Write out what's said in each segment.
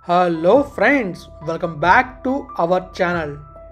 hello friends welcome back to our channel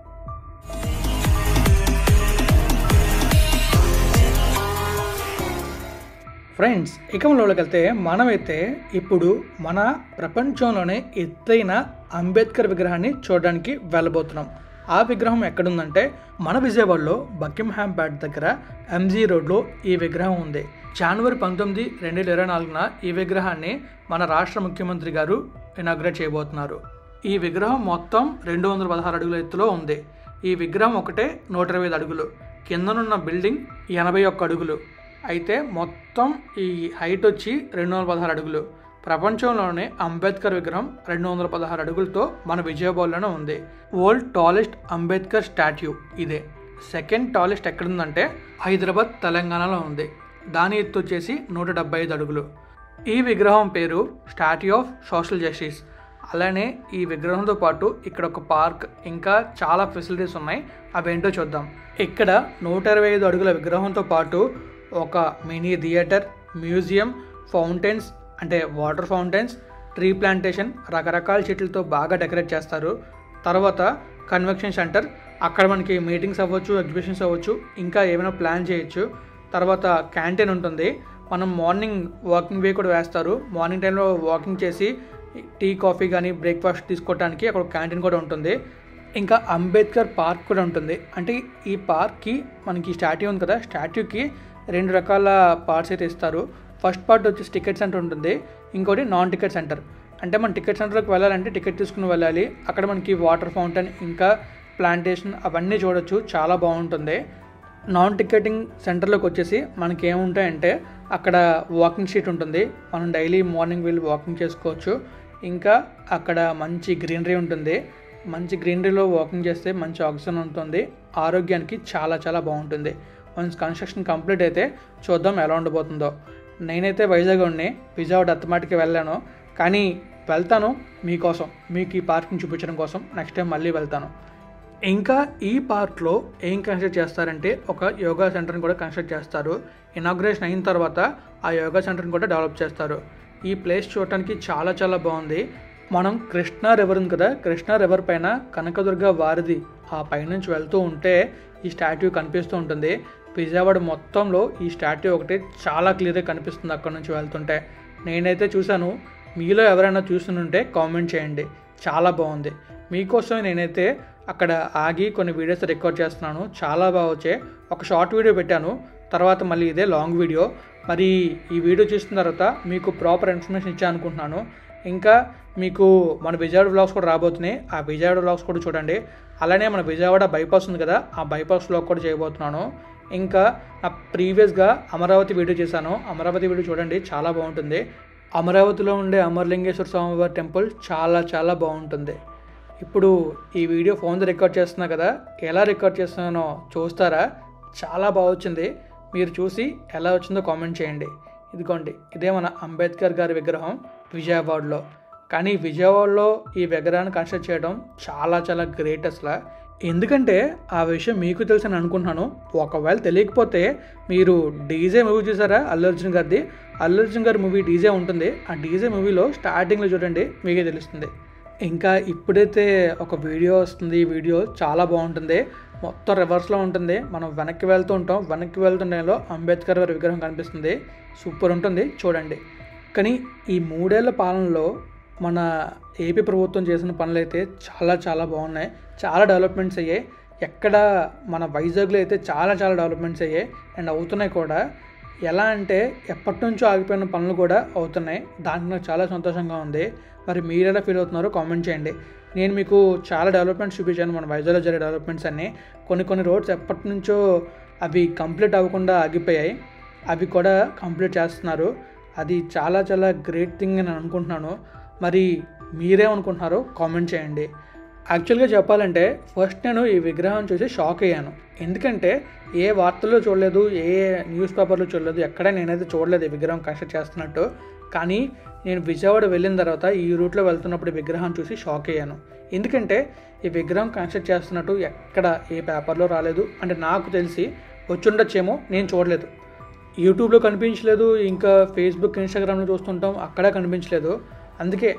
friends ఇకంలోకి వెళ్తే మనమైతే ఇప్పుడు మన ప్రపంచంలోనే ఎత్తైన అంబేద్కర్ విగ్రహాన్ని చూడడానికి వెళ్ళబోతున్నాం ఆ విగ్రహం ఎక్కడుందంటే మన విజయవాడలో బకింహామ్ ప్యాట్ దగ్గర ఎంజీ రోడ్లో ఈ విగ్రహం ఉంది జనవరి పంతొమ్మిది రెండు వేల ఇరవై నాలుగున ఈ విగ్రహాన్ని మన రాష్ట్ర ముఖ్యమంత్రి గారు ఇనాగ్రేట్ చేయబోతున్నారు ఈ విగ్రహం మొత్తం రెండు వందల పదహారు అడుగుల ఎత్తులో ఉంది ఈ విగ్రహం ఒకటే నూట ఇరవై ఐదు అడుగులు కిందనున్న బిల్డింగ్ ఎనభై ఒక్క అడుగులు అయితే మొత్తం ఈ హైట్ వచ్చి రెండు వందల పదహారు అడుగులు ప్రపంచంలోనే అంబేద్కర్ విగ్రహం రెండు వందల పదహారు అడుగులతో మన విజయవాడలోనే ఉంది వరల్డ్ టాలెస్ట్ అంబేద్కర్ స్టాట్యూ ఇదే సెకండ్ టాలెస్ట్ ఎక్కడుందంటే హైదరాబాద్ తెలంగాణలో ఉంది దాని ఎత్తు వచ్చేసి నూట డెబ్బై ఐదు అడుగులు ఈ విగ్రహం పేరు స్టాట్యూ ఆఫ్ సోషల్ జస్టిస్ అలానే ఈ విగ్రహంతో పాటు ఇక్కడ ఒక పార్క్ ఇంకా చాలా ఫెసిలిటీస్ ఉన్నాయి అవేంటో చూద్దాం ఇక్కడ నూట ఇరవై ఐదు అడుగుల విగ్రహంతో పాటు ఒక మినీ థియేటర్ మ్యూజియం ఫౌంటైన్స్ అంటే వాటర్ ఫౌంటైన్స్ ట్రీ ప్లాంటేషన్ రకరకాల చెట్లతో బాగా డెకరేట్ చేస్తారు తర్వాత కన్వెన్షన్ సెంటర్ అక్కడ మనకి మీటింగ్స్ అవ్వచ్చు ఎగ్జిబిషన్స్ అవ్వచ్చు ఇంకా ఏమైనా ప్లాన్ చేయొచ్చు తర్వాత క్యాంటీన్ ఉంటుంది మనం మార్నింగ్ వాకింగ్ వే కూడా వేస్తారు మార్నింగ్ టైంలో వాకింగ్ చేసి టీ కాఫీ కానీ బ్రేక్ఫాస్ట్ తీసుకోవడానికి అక్కడ క్యాంటీన్ కూడా ఉంటుంది ఇంకా అంబేద్కర్ పార్క్ కూడా ఉంటుంది అంటే ఈ పార్క్కి మనకి స్టాట్యూ ఉంది కదా స్టాట్యూకి రెండు రకాల పార్ట్స్ అయితే ఇస్తారు ఫస్ట్ పార్ట్ వచ్చేసి టికెట్ సెంటర్ ఉంటుంది ఇంకోటి నాన్ టికెట్ సెంటర్ అంటే మన టికెట్ సెంటర్కి వెళ్ళాలంటే టికెట్ తీసుకుని వెళ్ళాలి అక్కడ మనకి వాటర్ ఫౌంటైన్ ఇంకా ప్లాంటేషన్ అవన్నీ చూడొచ్చు చాలా బాగుంటుంది నాన్ టికెటింగ్ సెంటర్లోకి వచ్చేసి మనకి ఏముంటాయంటే అక్కడ వాకింగ్ షీట్ ఉంటుంది మనం డైలీ మార్నింగ్ వెళ్ళి వాకింగ్ చేసుకోవచ్చు ఇంకా అక్కడ మంచి గ్రీనరీ ఉంటుంది మంచి గ్రీనరీలో వాకింగ్ చేస్తే మంచి ఆక్సిజన్ ఉంటుంది ఆరోగ్యానికి చాలా చాలా బాగుంటుంది వన్స్ కన్స్ట్రక్షన్ కంప్లీట్ అయితే చూద్దాం ఎలా ఉండబోతుందో నేనైతే వైజాగ్ ఉండి విజయవాడ అత్తమాటికి వెళ్ళాను కానీ వెళ్తాను మీకోసం మీకు ఈ పార్కింగ్ చూపించడం కోసం నెక్స్ట్ టైం మళ్ళీ వెళ్తాను ఇంకా ఈ పార్క్లో ఏం కన్స్ట్రక్ట్ చేస్తారంటే ఒక యోగా సెంటర్ని కూడా కన్స్ట్రక్ట్ చేస్తారు ఇనాగ్రేషన్ అయిన తర్వాత ఆ యోగా సెంటర్ని కూడా డెవలప్ చేస్తారు ఈ ప్లేస్ చూడటానికి చాలా చాలా బాగుంది మనం కృష్ణా రివర్ ఉంది కదా కృష్ణా రివర్ పైన కనకదుర్గ వారిది ఆ పైనుంచి వెళ్తూ ఉంటే ఈ స్టాట్యూ కనిపిస్తూ ఉంటుంది విజయవాడ మొత్తంలో ఈ స్టాట్యూ ఒకటి చాలా క్లియర్గా కనిపిస్తుంది అక్కడ నుంచి వెళ్తుంటే నేనైతే చూశాను మీలో ఎవరైనా చూస్తుంటే కామెంట్ చేయండి చాలా బాగుంది మీకోసం నేనైతే అక్కడ ఆగి కొన్ని వీడియోస్ రికార్డ్ చేస్తున్నాను చాలా బాగా వచ్చాయి ఒక షార్ట్ వీడియో పెట్టాను తర్వాత మళ్ళీ ఇదే లాంగ్ వీడియో మరి ఈ వీడియో చూసిన తర్వాత మీకు ప్రాపర్ ఇన్ఫర్మేషన్ ఇచ్చా అనుకుంటున్నాను ఇంకా మీకు మన విజయవాడ బ్లాగ్స్ కూడా రాబోతున్నాయి ఆ విజయవాడ బ్లాగ్స్ కూడా చూడండి అలానే మన విజయవాడ బైపాస్ ఉంది కదా ఆ బైపాస్ బ్లాగ్ కూడా చేయబోతున్నాను ఇంకా నా ప్రీవియస్గా అమరావతి వీడియో చేశాను అమరావతి వీడియో చూడండి చాలా బాగుంటుంది అమరావతిలో ఉండే అమరలింగేశ్వర స్వామివారి టెంపుల్ చాలా చాలా బాగుంటుంది ఇప్పుడు ఈ వీడియో ఫోన్తో రికార్డ్ చేస్తున్నా కదా ఎలా రికార్డ్ చేస్తున్నానో చూస్తారా చాలా బాగా వచ్చింది మీరు చూసి ఎలా వచ్చిందో కామెంట్ చేయండి ఇదిగోండి ఇదే మన అంబేద్కర్ గారి విగ్రహం విజయవాడలో కానీ విజయవాడలో ఈ విగ్రహాన్ని కన్స్ట్రక్ట్ చేయడం చాలా చాలా గ్రేట్ అసలు ఎందుకంటే ఆ విషయం మీకు తెలుసు అని అనుకుంటున్నాను ఒకవేళ తెలియకపోతే మీరు డీజే మూవీ చూసారా అల్లు అర్జున్ గారిది అల్లు అర్జున్ గారి మూవీ డీజే ఉంటుంది ఆ డీజే మూవీలో స్టార్టింగ్లో చూడండి మీకే తెలుస్తుంది ఇంకా ఇప్పుడైతే ఒక వీడియో వస్తుంది ఈ వీడియో చాలా బాగుంటుంది మొత్తం రివర్స్లో ఉంటుంది మనం వెనక్కి వెళ్తూ ఉంటాం వెనక్కి వెళ్తుండేలో అంబేద్కర్ గారి విగ్రహం కనిపిస్తుంది సూపర్ ఉంటుంది చూడండి కానీ ఈ మూడేళ్ల పాలనలో మన ఏపీ ప్రభుత్వం చేసిన పనులు అయితే చాలా చాలా బాగున్నాయి చాలా డెవలప్మెంట్స్ అయ్యాయి ఎక్కడ మన వైజాగ్లో అయితే చాలా చాలా డెవలప్మెంట్స్ అయ్యాయి అండ్ అవుతున్నాయి కూడా ఎలా అంటే ఎప్పటి నుంచో ఆగిపోయిన పనులు కూడా అవుతున్నాయి దానికి నాకు చాలా సంతోషంగా ఉంది మరి మీరు ఎలా ఫీల్ అవుతున్నారో కామెంట్ చేయండి నేను మీకు చాలా డెవలప్మెంట్స్ చూపించాను మన వైజాగ్లో జరిగే డెవలప్మెంట్స్ అన్నీ కొన్ని కొన్ని రోడ్స్ ఎప్పటి నుంచో అవి కంప్లీట్ అవ్వకుండా ఆగిపోయాయి అవి కూడా కంప్లీట్ చేస్తున్నారు అది చాలా చాలా గ్రేట్ థింగ్ అని అనుకుంటున్నాను మరి మీరేమనుకుంటున్నారో కామెంట్ చేయండి యాక్చువల్గా చెప్పాలంటే ఫస్ట్ నేను ఈ విగ్రహం చూసి షాక్ అయ్యాను ఎందుకంటే ఏ వార్తల్లో చూడలేదు ఏ న్యూస్ పేపర్లో చూడలేదు ఎక్కడ నేనైతే చూడలేదు ఈ విగ్రహం కన్స్ట్రక్ట్ చేస్తున్నట్టు కానీ నేను విజయవాడ వెళ్ళిన తర్వాత ఈ రూట్లో వెళ్తున్నప్పుడు ఈ విగ్రహం చూసి షాక్ అయ్యాను ఎందుకంటే ఈ విగ్రహం కన్స్ట్రక్ట్ చేస్తున్నట్టు ఎక్కడ ఏ పేపర్లో రాలేదు అంటే నాకు తెలిసి వచ్చుండొచ్చేమో నేను చూడలేదు యూట్యూబ్లో కనిపించలేదు ఇంకా ఫేస్బుక్ ఇన్స్టాగ్రామ్లో చూస్తుంటాం అక్కడ కనిపించలేదు అందుకే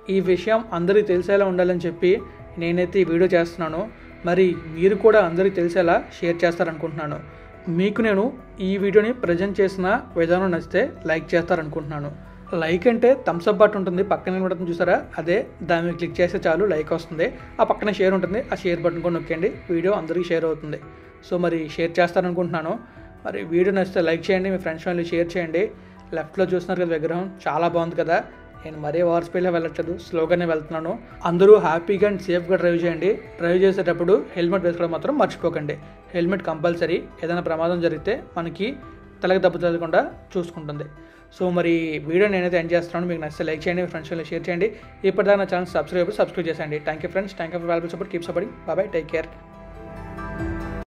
ఈ విషయం అందరికీ తెలిసేలా ఉండాలని చెప్పి నేనైతే ఈ వీడియో చేస్తున్నాను మరి మీరు కూడా అందరికీ తెలిసేలా షేర్ చేస్తారనుకుంటున్నాను మీకు నేను ఈ వీడియోని ప్రజెంట్ చేసిన విధానం నచ్చితే లైక్ చేస్తారనుకుంటున్నాను లైక్ అంటే థమ్స్అప్ బట్ ఉంటుంది పక్కన ఉంటుంది చూసారా అదే దాని మీద క్లిక్ చేస్తే చాలు లైక్ వస్తుంది ఆ పక్కన షేర్ ఉంటుంది ఆ షేర్ బటన్ కూడా నొక్కండి వీడియో అందరికీ షేర్ అవుతుంది సో మరి షేర్ చేస్తారనుకుంటున్నాను మరి వీడియో నచ్చితే లైక్ చేయండి మీ ఫ్రెండ్స్ ఫ్యామిలీ షేర్ చేయండి లెఫ్ట్లో చూస్తున్నారు కదా విగ్రహం చాలా బాగుంది కదా నేను మరీ ఓవర్ స్పీడ్లో వెళ్ళట్లేదు స్లోగానే వెళ్తున్నాను అందరూ హ్యాపీగా అండ్ సేఫ్గా డ్రైవ్ చేయండి డ్రైవ్ చేసేటప్పుడు హెల్మెట్ వేసుకోవడం మాత్రం మర్చిపోకండి హెల్మెట్ కంపల్సరీ ఏదైనా ప్రమాదం జరిగితే మనకి తలకి దెబ్బ తగలకుండా చూసుకుంటుంది సో మరి వీడియో నేనైతే ఎండ్ చేస్తున్నాను మీకు నచ్చితే లైక్ చేయండి మీ ఫ్రెండ్స్ షేర్ చేయండి ఇప్పటిదాకా నా ఛానల్ సబ్స్క్రైబ్ సబ్స్క్రైబ్ చేయండి thank you friends thank you for valuable support keep supporting bye take care